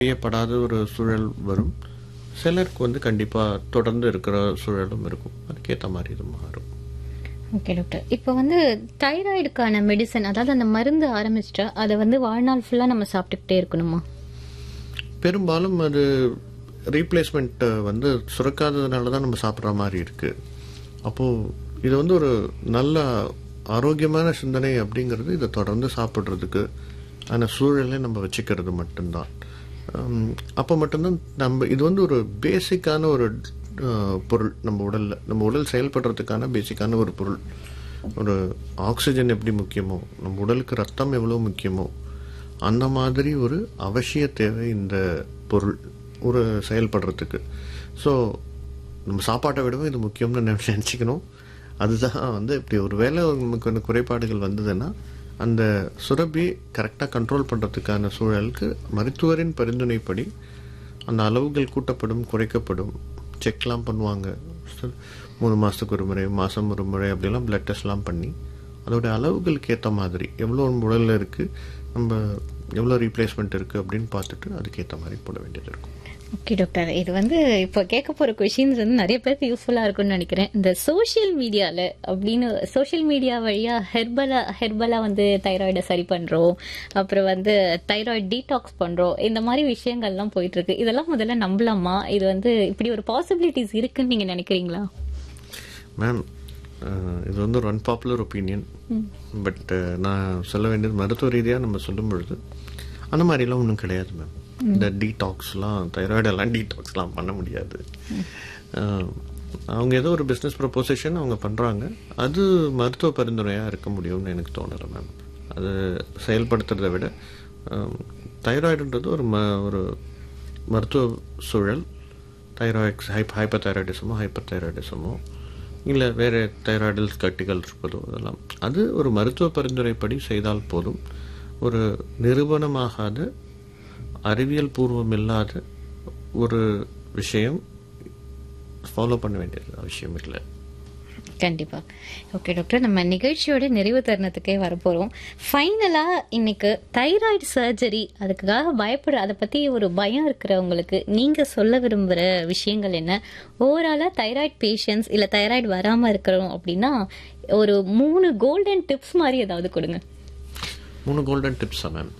செய்யப்படாத ஒரு சூழல் வரும் சிலருக்கு வந்து கண்டிப்பாக தொடர்ந்து இருக்கிற சூழலும் இருக்கும் அதுக்கேற்ற மாதிரி இது மாறும் ஓகே டாக்டர் இப்போ வந்து தைராய்டுக்கான மெடிசன் அதாவது அந்த மருந்து ஆரம்பிச்சிட்டா அதை வந்து வாழ்நாள் ஃபுல்லாக நம்ம சாப்பிட்டுக்கிட்டே இருக்கணுமா பெரும்பாலும் அது ரீப்ளேஸ்மெண்ட் வந்து சுரக்காததுனால தான் நம்ம சாப்பிட்ற மாதிரி இருக்கு அப்போது இது வந்து ஒரு நல்ல ஆரோக்கியமான சிந்தனை அப்படிங்கிறது இதை தொடர்ந்து சாப்பிட்றதுக்கு ஆன சூழலை நம்ம வச்சுக்கிறது மட்டும்தான் ஹம், அப்போ மட்டும்தான் நம்ம இது வந்து ஒரு பேசிக்கான ஒரு அஹ், பொருள் நம்ம உடல்ல நம்ம உடல் செயல்படுறதுக்கான பேசிக்கான ஒரு பொருள் ஒரு ஆக்சிஜன் எப்படி முக்கியமோ நம்ம உடலுக்கு ரத்தம் எவ்வளோ முக்கியமோ அந்த மாதிரி ஒரு அவசிய தேவை இந்த பொருள் ஒரு செயல்படுறதுக்கு ஸோ நம்ம சாப்பாட்டை விடவும் இது முக்கியம்னு நினைச்சு நினச்சிக்கணும் அதுதான் வந்து இப்படி ஒரு வேளை நமக்கு வந்து குறைபாடுகள் வந்ததுன்னா அந்த சுரப்பி கரெக்டாக கண்ட்ரோல் பண்ணுறதுக்கான சூழலுக்கு மருத்துவரின் பரிந்துரைப்படி அந்த அளவுகள் கூட்டப்படும் குறைக்கப்படும் செக்லாம் பண்ணுவாங்க So, மூணு மாதத்துக்கு ஒரு முறை மாதம் ஒரு முறை அப்படிலாம் பிளட் டெஸ்ட்லாம் பண்ணி அதோட அளவுகளுக்கு ஏற்ற மாதிரி எவ்வளோ நம்ம உடலில் இருக்குது நம்ம எவ்வளோ ரீப்ளேஸ்மெண்ட் இருக்குது அப்படின்னு பார்த்துட்டு அதுக்கேற்ற மாதிரி போட வேண்டியது இருக்கும் ஓகே டாக்டர் இது வந்து இப்போ கேட்க போற கொஷின்ஸ் வந்து நிறைய பேருக்கு யூஸ்ஃபுல்லா இருக்கும்னு நினைக்கிறேன் இந்த சோஷியல் மீடியால அப்படின்னு சோஷியல் மீடியா வழியா ஹெர்பலா ஹெர்பலா வந்து தைராய்டை சரி பண்றோம் அப்புறம் வந்து தைராய்டு டீடாக்ஸ் பண்றோம் இந்த மாதிரி விஷயங்கள்லாம் போயிட்டு இருக்கு இதெல்லாம் முதல்ல நம்பலாமா இது வந்து இப்படி ஒரு பாசிபிலிட்டிஸ் இருக்குன்னு நீங்க நினைக்கிறீங்களா மேம் இது வந்து ஒரு அன்பாப்புலர் ஒப்பீனியன் பட் நான் சொல்ல வேண்டியது மருத்துவ ரீதியாக நம்ம சொல்லும் பொழுது அந்த மாதிரிலாம் ஒன்றும் கிடையாது மேம் இந்த டீடாக்ஸ்லாம் தைராய்டெல்லாம் டீடாக்ஸ்லாம் பண்ண முடியாது அஹ், அவங்க ஏதோ ஒரு பிஸ்னஸ் ப்ரொபோசிஷன் அவங்க பண்ணுறாங்க அது மருத்துவ பரிந்துரையாக இருக்க முடியும்னு எனக்கு தோணலை மேம் அது செயல்படுத்துறதை விட தைராய்டுன்றது ஒரு ம ஒரு மருத்துவ சூழல் தைராய்ட்ஸ் ஹைப் ஹைப்பர் தைராய்டிசமோ ஹைப்பர் தைராய்டிசமோ இல்லை வேறு தைராய்டல் கட்டிகள் இருப்பதோ அதெல்லாம் அது ஒரு மருத்துவ பரிந்துரைப்படி செய்தால் போதும் ஒரு நிரூபணமாகாத அறிவியல் பூர்வம் இல்லாத ஒரு விஷயம் ஃபாலோ பண்ண வேண்டியது அவசியம் இல்லை கண்டிப்பா ஓகே டாக்டர் நம்ம நிகழ்ச்சியோட நிறைவு தருணத்துக்கே வரப்போறோம் ஃபைனலா இன்னைக்கு தைராய்டு சர்ஜரி அதுக்காக பயப்படுற அதை பத்தி ஒரு பயம் இருக்கிறவங்களுக்கு நீங்க சொல்ல விரும்புற விஷயங்கள் என்ன ஓவராலா தைராய்டு பேஷண்ட்ஸ் இல்ல தைராய்டு வராம இருக்கிறோம் அப்படின்னா ஒரு மூணு கோல்டன் டிப்ஸ் மாதிரி ஏதாவது கொடுங்க மூணு கோல்டன் டிப்ஸா மேம்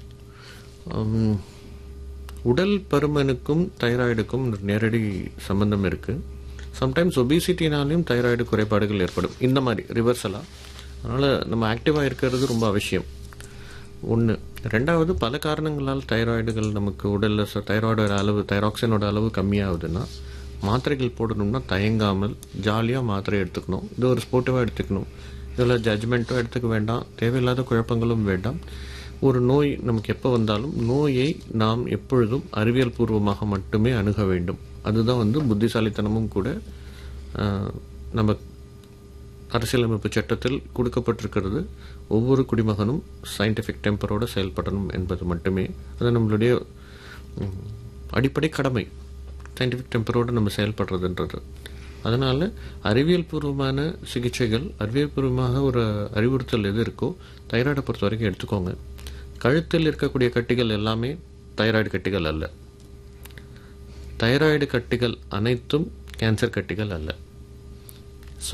உடல் பருமனுக்கும் தைராய்டுக்கும் ஒரு நேரடி சம்பந்தம் இருக்கு சம்டைம்ஸ் ஒபிசிட்டினாலையும் தைராய்டு குறைபாடுகள் ஏற்படும் இந்த மாதிரி ரிவர்சலாக அதனால் நம்ம ஆக்டிவாக இருக்கிறது ரொம்ப அவசியம் ஒன்று ரெண்டாவது பல காரணங்களால் தைராய்டுகள் நமக்கு உடலில் தைராய்டோட அளவு தைராக்சினோட அளவு கம்மியாகுதுன்னா மாத்திரைகள் போடணும்னா தயங்காமல் ஜாலியாக மாத்திரை எடுத்துக்கணும் இது ஒரு ஸ்போர்ட்டிவாக எடுத்துக்கணும் இதில் ஜட்ஜ்மெண்ட்டும் எடுத்துக்க வேண்டாம் தேவையில்லாத குழப்பங்களும் வேண்டாம் ஒரு நோய் நமக்கு எப்போ வந்தாலும் நோயை நாம் எப்பொழுதும் அறிவியல் பூர்வமாக மட்டுமே அணுக வேண்டும் அதுதான் வந்து புத்திசாலித்தனமும் கூட ஆஹ், நம்ம அரசியலமைப்பு சட்டத்தில் கொடுக்கப்பட்டிருக்கிறது ஒவ்வொரு குடிமகனும் சயின்டிஃபிக் டெம்பரோட செயல்படணும் என்பது மட்டுமே அது நம்மளுடைய ம், அடிப்படை கடமை சயின்டிஃபிக் டெம்பரோடு நம்ம செயல்படுறதுன்றது அதனால் அறிவியல் பூர்வமான சிகிச்சைகள் அறிவியல் பூர்வமாக ஒரு அறிவுறுத்தல் எது இருக்கோ தைராய்டை பொறுத்த வரைக்கும் எடுத்துக்கோங்க கழுத்தில் இருக்கக்கூடிய கட்டிகள் எல்லாமே தைராய்டு கட்டிகள் அல்ல தைராய்டு கட்டிகள் அனைத்தும் கேன்சர் கட்டிகள் அல்ல ஸோ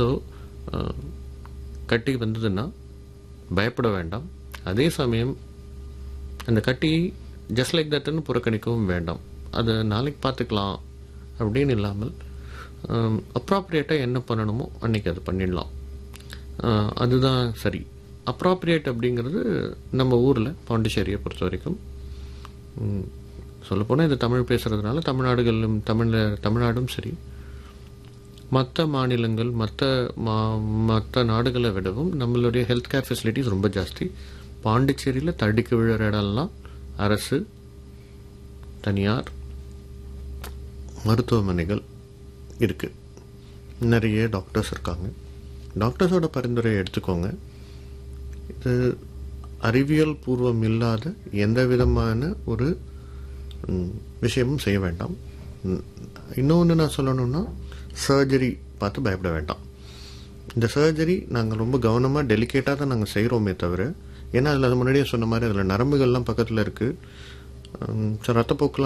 கட்டி வந்ததுன்னா பயப்பட வேண்டாம் அதே சமயம் அந்த கட்டியை ஜஸ்ட் லைக் தட்னு புறக்கணிக்கவும் வேண்டாம் அதை நாளைக்கு பார்த்துக்கலாம் அப்படின்னு இல்லாமல் அப்ராப்ரியேட்டாக என்ன பண்ணணுமோ அன்னைக்கு அது பண்ணிடலாம் அஹ், அதுதான் சரி அப்ராப்ரியேட் அப்படிங்கிறது நம்ம ஊரில் பாண்டிச்சேரியை பொறுத்த வரைக்கும் சொல்லப்போனால் இது தமிழ் பேசுகிறதுனால தமிழ்நாடுகளிலும் தமிழ் தமிழ்நாடும் சரி மற்ற மாநிலங்கள் மற்ற மா மற்ற நாடுகளை விடவும் நம்மளுடைய ஹெல்த் கேர் ஃபெசிலிட்டிஸ் ரொம்ப ஜாஸ்தி பாண்டிச்சேரியில் தடிக்கு விழுற இடம்லாம் அரசு தனியார் மருத்துவமனைகள் இருக்கு நிறைய டாக்டர்ஸ் இருக்காங்க டாக்டர்ஸோட பரிந்துரையை எடுத்துக்கோங்க இது அறிவியல் பூர்வம் இல்லாத எந்த விதமான ஒரு ம், விஷயமும் செய்ய வேண்டாம் இன்னொன்று நான் சொல்லணும்னா சர்ஜரி பார்த்து பயப்பட வேண்டாம் இந்த சர்ஜரி நாங்கள் ரொம்ப கவனமாக டெலிகேட்டாக தான் நாங்கள் செய்கிறோமே தவிர ஏன்னா அதில் அது முன்னாடியே சொன்ன மாதிரி அதில் நரம்புகள்லாம் பக்கத்தில் இருக்குது ஸோ ரத்தப்போக்கெலாம்